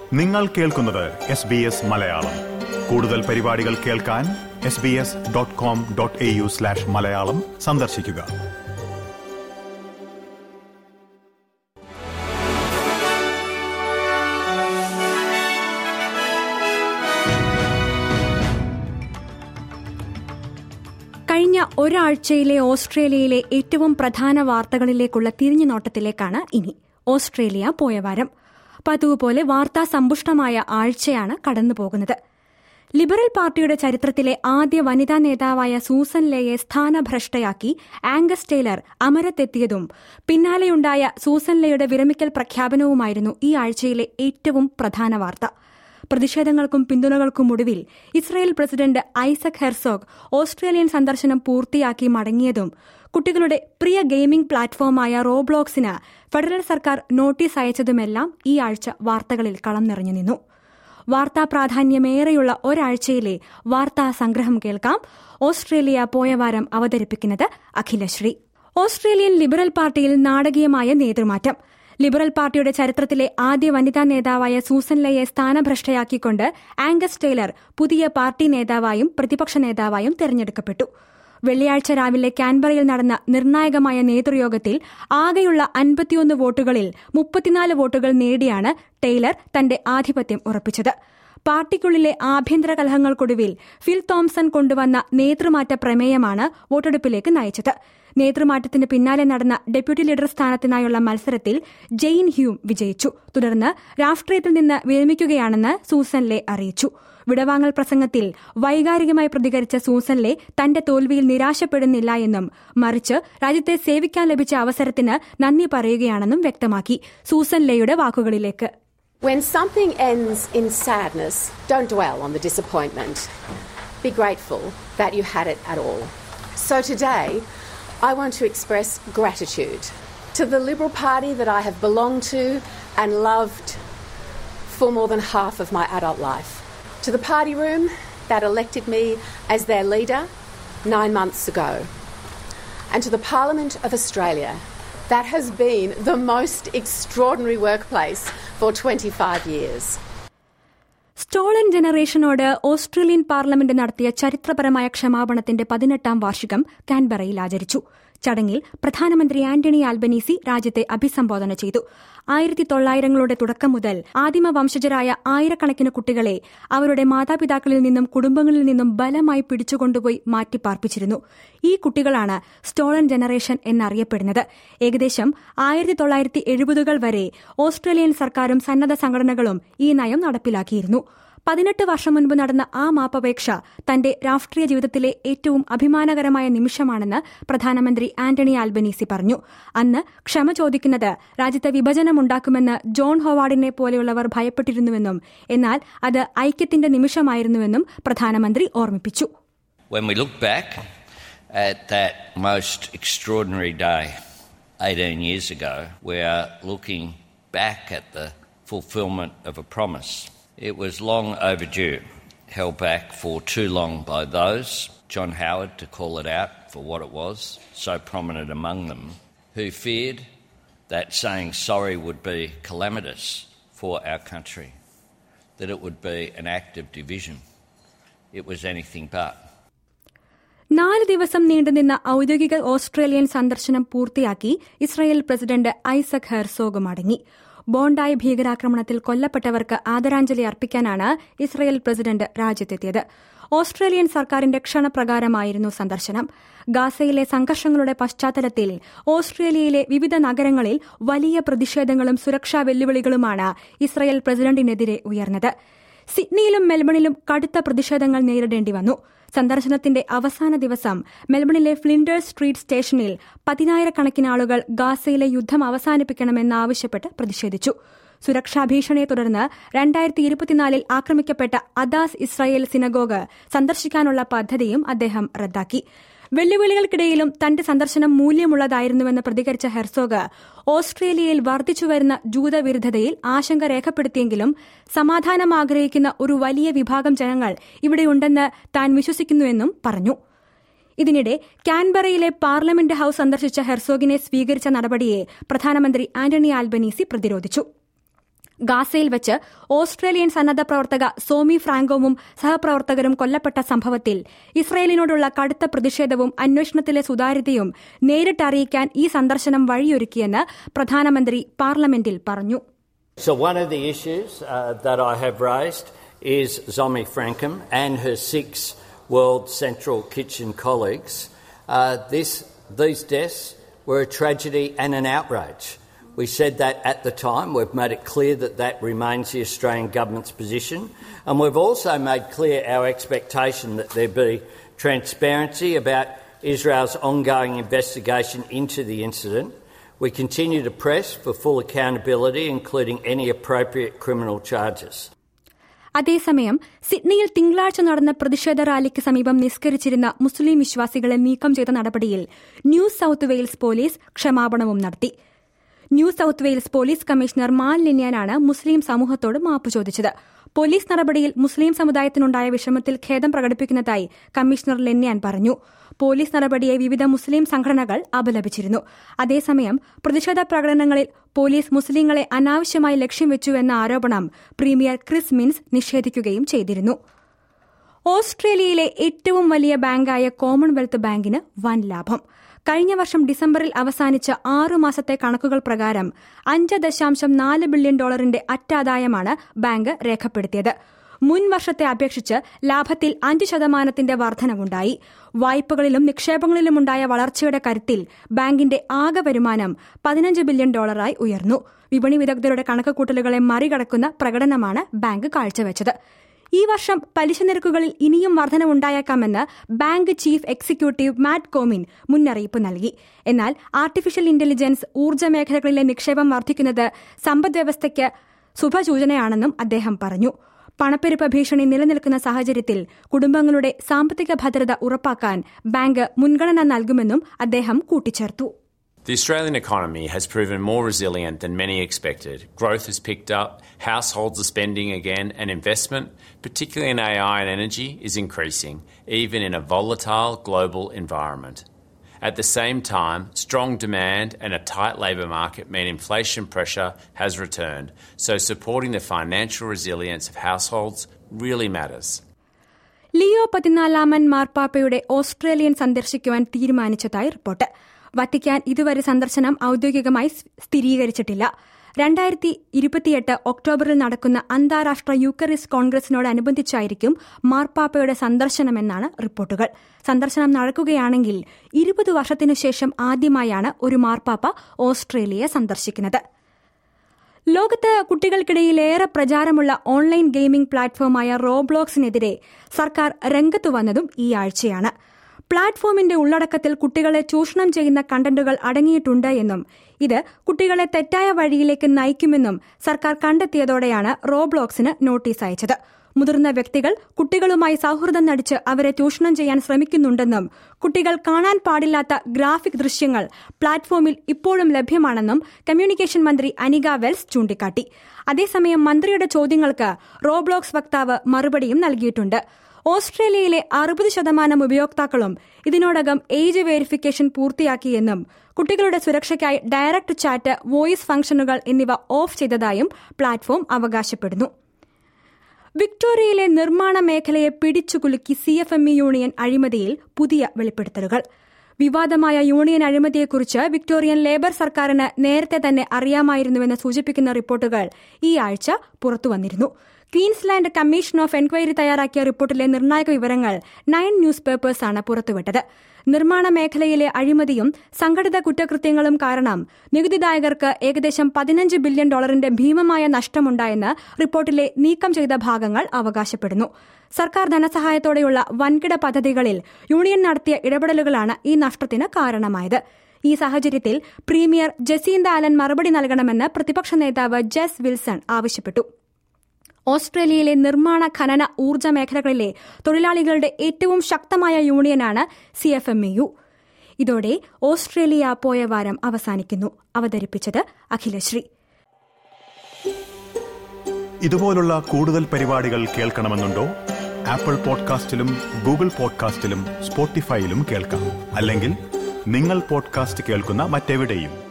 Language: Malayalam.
നിങ്ങൾ കേൾക്കുന്നത് എസ് ബി എസ് മലയാളം കൂടുതൽ പരിപാടികൾ കേൾക്കാൻ S B S dot com dot A U slash Malayalam സന്ദർശിക്കുക കഴിഞ്ഞ ഒരാഴ്ചയിലെ ഓസ്ട്രേലിയയിലെ ഏറ്റവും പ്രധാന വാർത്തകളിലേക്കുള്ള തിരിഞ്ഞുനോട്ടത്തിലേക്കാണ് ഇനി ഓസ്ട്രേലിയ പോയ വാരം പതിവ് പോലെ വാർത്താ സമ്പുഷ്ടമായ ആഴ്ചയാണ് കടന്നുപോകുന്നത് ലിബറൽ പാർട്ടിയുടെ ചരിത്രത്തിലെ ആദ്യ വനിതാ നേതാവായ സൂസൻ ലേയെ സ്ഥാനഭ്രഷ്ടയാക്കി ആംഗസ് ടൈലർ അമരത്തെത്തിയതും പിന്നാലെയുണ്ടായ സൂസൻ ലേയുടെ വിരമിക്കൽ പ്രഖ്യാപനവുമായിരുന്നു ഈ ആഴ്ചയിലെ ഏറ്റവും പ്രധാന വാർത്ത പ്രതിഷേധങ്ങൾക്കും പിന്തുണകൾക്കും ഒടുവിൽ Israel president Isaac Herzog Australian സന്ദർശനം പൂർത്തിയാക്കി മടങ്ങിയതും കുട്ടികളുടെ പ്രിയ ഗെയിമിംഗ് പ്ലാറ്റ്ഫോമായ റോബ്ലോക്സിന് ഫെഡറൽ സർക്കാർ നോട്ടീസ് അയച്ചതുമെല്ലാം ഈ ആഴ്ച വാർത്തകളിൽ കളം നിറഞ്ഞു നിന്നു വാർത്താ പ്രാധാന്യമേറെയുള്ള ഒരാഴ്ചയിലെ വാർത്താ സംഗ്രഹം കേൾക്കാം ഓസ്ട്രേലിയ പോയ വാരം അവതരിപ്പിക്കുന്നത് അഖിലശ്രീ ഓസ്ട്രേലിയൻ ലിബറൽ പാർട്ടിയിൽ നാടകീയമായ നേതൃമാറ്റം ലിബറൽ പാർട്ടിയുടെ ചരിത്രത്തിലെ ആദ്യ വനിതാ നേതാവായ സൂസൻ ലയെ സ്ഥാനഭ്രഷ്ടയാക്കിക്കൊണ്ട് ആംഗസ് ടൈലർ പുതിയ പാർട്ടി നേതാവായും പ്രതിപക്ഷ നേതാവായും തെരഞ്ഞെടുക്കപ്പെട്ടു വെള്ളിയാഴ്ച രാവിലെ കാൻബറയിൽ നടന്ന നിർണായകമായ നേതൃയോഗത്തിൽ ആകെയുള്ള അൻപത്തിയൊന്ന് വോട്ടുകളിൽ മുപ്പത്തിനാല് വോട്ടുകൾ നേടിയാണ് ടൈലർ തന്റെ ആധിപത്യം ഉറപ്പിച്ചത് പാർട്ടിക്കുള്ളിലെ ആഭ്യന്തര കലഹങ്ങൾക്കൊടുവിൽ ഫിൽ തോംസൺ കൊണ്ടുവന്ന നേതൃമാറ്റ പ്രമേയമാണ് വോട്ടെടുപ്പിലേക്ക് നയിച്ചത് നേതൃമാറ്റത്തിന് പിന്നാലെ നടന്ന ഡെപ്യൂട്ടി ലീഡർ സ്ഥാനത്തിനായുള്ള മത്സരത്തിൽ ജെയിൻ ഹ്യൂം വിജയിച്ചു തുടർന്ന് രാഷ്ട്രീയത്തിൽ നിന്ന് വിരമിക്കുകയാണെന്ന് സൂസൻ ലേ അറിയിച്ചു വിടവാങ്ങൽ പ്രസംഗത്തിൽ വൈകാരികമായി പ്രതികരിച്ച സൂസൻ ലേ തന്റെ തോൽവിയിൽ നിരാശപ്പെടുന്നില്ല എന്നും മറിച്ച് രാജ്യത്തെ സേവിക്കാൻ ലഭിച്ച അവസരത്തിന് നന്ദി പറയുകയാണെന്നും വ്യക്തമാക്കി സൂസൻ ലേയുടെ വാക്കുകളിലേക്ക് When something ends in sadness, don't dwell on the disappointment. Be grateful that you had it at all. So today, I want to express gratitude to the Liberal Party that I have belonged to and loved for more than half of my adult life. To the party room that elected me as their leader nine months ago. And to the Parliament of Australia that has been the most extraordinary workplace for 25 years. Stolen ജനറേഷനോട് ഓസ്ട്രേലിയൻ പാർലമെന്റ് നടത്തിയ ചരിത്രപരമായ ക്ഷമാപണത്തിന്റെ പതിനെട്ടാം വാർഷികം കാൻബറയിൽ ആചരിച്ചു ചടങ്ങിൽ പ്രധാനമന്ത്രി ആന്റണി ആൽബനീസി രാജ്യത്തെ അഭിസംബോധന ചെയ്തു ആയിരത്തി തൊള്ളായിരങ്ങളുടെ തുടക്കം മുതൽ ആദിമ വംശജരായ ആയിരക്കണക്കിന് കുട്ടികളെ അവരുടെ മാതാപിതാക്കളിൽ നിന്നും കുടുംബങ്ങളിൽ നിന്നും ബലമായി പിടിച്ചുകൊണ്ടുപോയി മാറ്റിപ്പാർപ്പിച്ചിരുന്നു ഈ കുട്ടികളാണ് സ്റ്റോളൻ ജനറേഷൻ എന്നറിയപ്പെടുന്നത് ഏകദേശം ആയിരത്തി തൊള്ളായിരത്തി എഴുപതുകൾ വരെ ഓസ്ട്രേലിയൻ സർക്കാരും സന്നദ്ധ സംഘടനകളും ഈ നയം നടപ്പിലാക്കിയിരുന്നു പതിനെട്ട് വർഷം മുൻപ് നടന്ന ആ മാപ്പപേക്ഷ തന്റെ രാഷ്ട്രീയ ജീവിതത്തിലെ ഏറ്റവും അഭിമാനകരമായ നിമിഷമാണെന്ന് പ്രധാനമന്ത്രി ആന്റണി ആൽബനീസി പറഞ്ഞു അന്ന് ക്ഷമ ചോദിക്കുന്നത് രാജ്യത്ത് വിഭജനമുണ്ടാക്കുമെന്ന് ജോൺ ഹോവാർഡിനെ പോലെയുള്ളവർ ഭയപ്പെട്ടിരുന്നുവെന്നും എന്നാൽ അത് ഐക്യത്തിന്റെ നിമിഷമായിരുന്നുവെന്നും പ്രധാനമന്ത്രി ഓർമ്മിപ്പിച്ചു When we look back at that most extraordinary day 18 years ago, we are looking back at the fulfilment of a promise. It was long overdue, held back for too long by those, John Howard to call it out for what it was, so prominent among them, who feared that saying sorry would be calamitous for our country, that it would be an act of division. It was anything but. നാല് ദിവസം നീണ്ടുനിന്ന ഔദ്യോഗിക ഓസ്ട്രേലിയൻ സന്ദർശനം പൂർത്തിയാക്കി ഇസ്രായേൽ പ്രസിഡന്റ് ഐസക് ഹെർസോഗ് മടങ്ങി ബോണ്ടായി ഭീകരാക്രമണത്തിൽ കൊല്ലപ്പെട്ടവർക്ക് ആദരാഞ്ജലി അർപ്പിക്കാനാണ് ഇസ്രായേൽ പ്രസിഡന്റ് രാജ്യത്തെത്തിയത് ഓസ്ട്രേലിയൻ സർക്കാരിന്റെ ക്ഷണപ്രകാരമായിരുന്നു സന്ദർശനം ഗാസയിലെ സംഘർഷങ്ങളുടെ പശ്ചാത്തലത്തിൽ ഓസ്ട്രേലിയയിലെ വിവിധ നഗരങ്ങളിൽ വലിയ പ്രതിഷേധങ്ങളും സുരക്ഷാ വെല്ലുവിളികളുമാണ് ഇസ്രായേൽ പ്രസിഡന്റിനെതിരെ ഉയർന്നത് സിഡ്നിയിലും മെൽബണിലും കടുത്ത പ്രതിഷേധങ്ങൾ നേരിടേണ്ടി വന്നു സന്ദർശനത്തിന്റെ അവസാന ദിവസം മെൽബണിലെ ഫ്ലിൻഡേഴ്സ് സ്ട്രീറ്റ് സ്റ്റേഷനിൽ പതിനായിരക്കണക്കിന് ആളുകൾ ഗാസയിലെ യുദ്ധം അവസാനിപ്പിക്കണമെന്നാവശ്യപ്പെട്ട് പ്രതിഷേധിച്ചു സുരക്ഷാ ഭീഷണിയെ തുടർന്ന് രണ്ടായിരത്തി ഇരുപത്തിനാലിൽ ആക്രമിക്കപ്പെട്ട അദാസ് ഇസ്രായേൽ സിനഗോഗ് സന്ദർശിക്കാനുള്ള പദ്ധതിയും അദ്ദേഹം റദ്ദാക്കി വെല്ലുവിളികൾക്കിടയിലും തന്റെ സന്ദർശനം മൂല്യമുള്ളതായിരുന്നുവെന്ന് പ്രതികരിച്ച ഹെർസോഗ് ഓസ്ട്രേലിയയിൽ വർദ്ധിച്ചുവരുന്ന ജൂതവിരുദ്ധതയിൽ ആശങ്ക രേഖപ്പെടുത്തിയെങ്കിലും സമാധാനം ആഗ്രഹിക്കുന്ന ഒരു വലിയ വിഭാഗം ജനങ്ങൾ ഇവിടെയുണ്ടെന്ന് താൻ വിശ്വസിക്കുന്നുവെന്നും പറഞ്ഞു ഇതിനിടെ കാൻബറയിലെ പാർലമെന്റ് ഹൌസ് സന്ദർശിച്ച ഹെർസോഗിനെ സ്വീകരിച്ച നടപടിയെ പ്രധാനമന്ത്രി ആന്റണി ആൽബനീസി പ്രതിരോധിച്ചു ഗാസയിൽ വെച്ച് ഓസ്ട്രേലിയൻ സന്നദ്ധ പ്രവർത്തക സോമി ഫ്രാങ്കോവും സഹപ്രവർത്തകരും കൊല്ലപ്പെട്ട സംഭവത്തിൽ ഇസ്രയേലിനോടുള്ള കടുത്ത പ്രതിഷേധവും അന്വേഷണത്തിലെ സുതാര്യതയും നേരിട്ട് അറിയിക്കാൻ ഈ സന്ദർശനം വഴിയൊരുക്കിയെന്ന് പ്രധാനമന്ത്രി പാർലമെന്റിൽ പറഞ്ഞു So, one of the issues uh, that I have raised is Zomi Frankham and her six World Central Kitchen colleagues. Uh, this, these deaths were a tragedy and an outrage. We said that at the time. We've made it clear that that remains the Australian Government's position. And we've also made clear our expectation that there be transparency about Israel's ongoing investigation into the incident. We continue to press for full accountability, including any appropriate criminal charges. അതേസമയം സിഡ്നിയിൽ തിങ്കളാഴ്ച നടന്ന പ്രതിഷേധ റാലിക്ക് സമീപം നിസ്കരിച്ചിരുന്ന മുസ്ലിം വിശ്വാസികളെ നീക്കം ചെയ്ത നടപടിയിൽ ന്യൂ സൌത്ത് വെയിൽസ് പോലീസ് ക്ഷമാപണവും നടത്തി New South Wales police commissioner Mal Lanyon മുസ്ലിം സമൂഹത്തോട് മാപ്പ് ചോദിച്ചത് പോലീസ് നടപടിയിൽ മുസ്ലിം സമുദായത്തിനുണ്ടായ വിഷമത്തിൽ ഖേദം പ്രകടിപ്പിക്കുന്നതായി കമ്മീഷണർ ലെന്യാൻ പറഞ്ഞു പോലീസ് നടപടിയെ വിവിധ മുസ്ലിം സംഘടനകൾ അപലപിച്ചിരുന്നു അതേസമയം പ്രതിഷേധ പ്രകടനങ്ങളിൽ പോലീസ് മുസ്ലിങ്ങളെ അനാവശ്യമായി ലക്ഷ്യം വെച്ചുവെന്ന ആരോപണം പ്രീമിയർ ക്രിസ് മിൻസ് നിഷേധിക്കുകയും ചെയ്തിരുന്നു ഓസ്ട്രേലിയയിലെ ഏറ്റവും വലിയ ബാങ്കായ കോമൺവെൽത്ത് ബാങ്കിന് വൻ ലാഭം കഴിഞ്ഞ വർഷം ഡിസംബറിൽ അവസാനിച്ച ആറു മാസത്തെ കണക്കുകൾ പ്രകാരം അഞ്ച് ദശാംശം നാല് ബില്യൺ ഡോളറിന്റെ അറ്റാദായമാണ് ബാങ്ക് രേഖപ്പെടുത്തിയത് മുൻ വർഷത്തെ അപേക്ഷിച്ച് ലാഭത്തിൽ അഞ്ച് ശതമാനത്തിന്റെ വർധനവുണ്ടായി വായ്പകളിലും നിക്ഷേപങ്ങളിലുമുണ്ടായ വളർച്ചയുടെ കരുത്തിൽ ബാങ്കിന്റെ ആകെ വരുമാനം പതിനഞ്ച് ബില്യൺ ഡോളറായി ഉയർന്നു വിപണി വിദഗ്ധരുടെ കണക്കുകൂട്ടലുകളെ മറികടക്കുന്ന പ്രകടനമാണ് ബാങ്ക് കാഴ്ചവെച്ചത് ഈ വർഷം പലിശ നിരക്കുകളിൽ ഇനിയും വർധനവുണ്ടായേക്കാമെന്ന് bank chief executive Matt Comin മുന്നറിയിപ്പ് നൽകി എന്നാൽ ആർട്ടിഫിഷ്യൽ ഇന്റലിജൻസ് ഊർജ്ജ മേഖലകളിലെ നിക്ഷേപം വർദ്ധിക്കുന്നത് സമ്പദ്വ്യവസ്ഥയ്ക്ക് ശുഭസൂചനയാണെന്നും അദ്ദേഹം പറഞ്ഞു പണപ്പെരുപ്പ ഭീഷണി നിലനിൽക്കുന്ന സാഹചര്യത്തിൽ കുടുംബങ്ങളുടെ സാമ്പത്തിക ഭദ്രത ഉറപ്പാക്കാൻ ബാങ്ക് മുൻഗണന നൽകുമെന്നും അദ്ദേഹം കൂട്ടിച്ചേർത്തു The Australian economy has proven more resilient than many expected. Growth has picked up, households are spending again, and investment, particularly in AI and energy, is increasing, even in a volatile global environment. At the same time, strong demand and a tight labour market mean inflation pressure has returned, so supporting the financial resilience of households really matters. Leo പതിനാലാമൻ മാർപ്പാപ്പയുടെ ഓസ്ട്രേലിയൻ സന്ദർശിക്കുവാൻ തീരുമാനിച്ചതായി റിപ്പോർട്ട് വത്തിക്കാൻ ഇതുവരെ സന്ദർശനം ഔദ്യോഗികമായി സ്ഥിരീകരിച്ചിട്ടില്ല രണ്ടായിരത്തി ഇരുപത്തിയെട്ട് ഒക്ടോബറിൽ നടക്കുന്ന അന്താരാഷ്ട്ര യൂക്കറിസ് കോൺഗ്രസിനോടനുബന്ധിച്ചായിരിക്കും മാർപ്പാപ്പയുടെ സന്ദർശനമെന്നാണ് റിപ്പോർട്ടുകൾ സന്ദർശനം നടക്കുകയാണെങ്കിൽ ഇരുപത് വർഷത്തിനു ശേഷം ആദ്യമായാണ് ഒരു മാർപ്പാപ്പ ഓസ്ട്രേലിയ സന്ദർശിക്കുന്നത് ലോകത്ത് കുട്ടികൾക്കിടയിൽ ഏറെ പ്രചാരമുള്ള ഓൺലൈൻ ഗെയിമിംഗ് പ്ലാറ്റ്ഫോമായ റോബ്ലോക്സിനെതിരെ സർക്കാർ രംഗത്തു വന്നതും ഈ ആഴ്ചയാണ് പ്ലാറ്റ്ഫോമിന്റെ ഉള്ളടക്കത്തിൽ കുട്ടികളെ ചൂഷണം ചെയ്യുന്ന കണ്ടന്റുകൾ അടങ്ങിയിട്ടുണ്ട് എന്നും ഇത് കുട്ടികളെ തെറ്റായ വഴിയിലേക്ക് നയിക്കുമെന്നും സർക്കാർ കണ്ടെത്തിയതോടെയാണ് റോബ്ലോക്സിന് നോട്ടീസ് അയച്ചത് മുതിർന്ന വ്യക്തികൾ കുട്ടികളുമായി സൌഹൃദം നടിച്ച് അവരെ ചൂഷണം ചെയ്യാൻ ശ്രമിക്കുന്നുണ്ടെന്നും കുട്ടികൾ കാണാൻ പാടില്ലാത്ത ഗ്രാഫിക് ദൃശ്യങ്ങൾ പ്ലാറ്റ്ഫോമിൽ ഇപ്പോഴും ലഭ്യമാണെന്നും കമ്മ്യൂണിക്കേഷൻ മന്ത്രി അനിക വെൽസ് ചൂണ്ടിക്കാട്ടി അതേസമയം മന്ത്രിയുടെ ചോദ്യങ്ങൾക്ക് റോബ്ലോക്സ് വക്താവ് മറുപടിയും നൽകിയിട്ടുണ്ട് ഓസ്ട്രേലിയയിലെ അറുപത് ശതമാനം ഉപയോക്താക്കളും ഇതിനോടകം ഏജ് വെരിഫിക്കേഷൻ പൂർത്തിയാക്കിയെന്നും കുട്ടികളുടെ സുരക്ഷയ്ക്കായി ഡയറക്ട് ചാറ്റ് വോയിസ് ഫംഗ്ഷനുകൾ എന്നിവ ഓഫ് ചെയ്തതായും പ്ലാറ്റ്ഫോം അവകാശപ്പെടുന്നു വിക്ടോറിയയിലെ നിർമ്മാണ മേഖലയെ പിടിച്ചുകുലുക്കി C F M E union അഴിമതിയിൽ പുതിയ വെളിപ്പെടുത്തലുകൾ വിവാദമായ യൂണിയൻ അഴിമതിയെക്കുറിച്ച് വിക്ടോറിയൻ ലേബർ സർക്കാരിന് നേരത്തെ തന്നെ അറിയാമായിരുന്നുവെന്ന് സൂചിപ്പിക്കുന്ന റിപ്പോർട്ടുകൾ ഈ ആഴ്ച പുറത്തുവന്നിരുന്നു ക്വീൻസ്ലാൻഡ് കമ്മീഷൻ ഓഫ് എൻക്വയറി തയ്യാറാക്കിയ റിപ്പോർട്ടിലെ നിർണായക വിവരങ്ങൾ നയൻ ന്യൂസ് പേപ്പേഴ്സാണ് പുറത്തുവിട്ടത് നിർമ്മാണ മേഖലയിലെ അഴിമതിയും സംഘടിത കുറ്റകൃത്യങ്ങളും കാരണം നികുതിദായകർക്ക് ഏകദേശം പതിനഞ്ച് ബില്യൺ ഡോളറിന്റെ ഭീമമായ നഷ്ടമുണ്ടായെന്ന് റിപ്പോർട്ടിലെ നീക്കം ചെയ്ത ഭാഗങ്ങൾ അവകാശപ്പെടുന്നു സർക്കാർ ധനസഹായത്തോടെയുള്ള വൻകിട പദ്ധതികളിൽ യൂണിയൻ നടത്തിയ ഇടപെടലുകളാണ് ഈ നഷ്ടത്തിന് കാരണമായത് ഈ സാഹചര്യത്തിൽ പ്രീമിയർ ജസീന്ത ആലൻ മറുപടി നൽകണമെന്ന് പ്രതിപക്ഷ നേതാവ് ജെസ് വിൽസൺ ആവശ്യപ്പെട്ടു ഓസ്ട്രേലിയയിലെ നിർമ്മാണ ഖനന ഊർജ്ജ മേഖലകളിലെ തൊഴിലാളികളുടെ ഏറ്റവും ശക്തമായ യൂണിയനാണ് സി എഫ് എം യു ഇതോടെ ഓസ്ട്രേലിയ പോയ വാരം അവസാനിക്കുന്നു അവതരിപ്പിച്ചത് അഖിലശ്രീ ഇതുപോലുള്ള കൂടുതൽ പരിപാടികൾ കേൾക്കണമെന്നുണ്ടോ ആപ്പിൾ പോഡ്കാസ്റ്റിലും ഗൂഗിൾ പോഡ്കാസ്റ്റിലും സ്പോട്ടിഫൈയിലും കേൾക്കാം അല്ലെങ്കിൽ നിങ്ങൾ പോഡ്കാസ്റ്റ് കേൾക്കുന്ന മറ്റെവിടെയും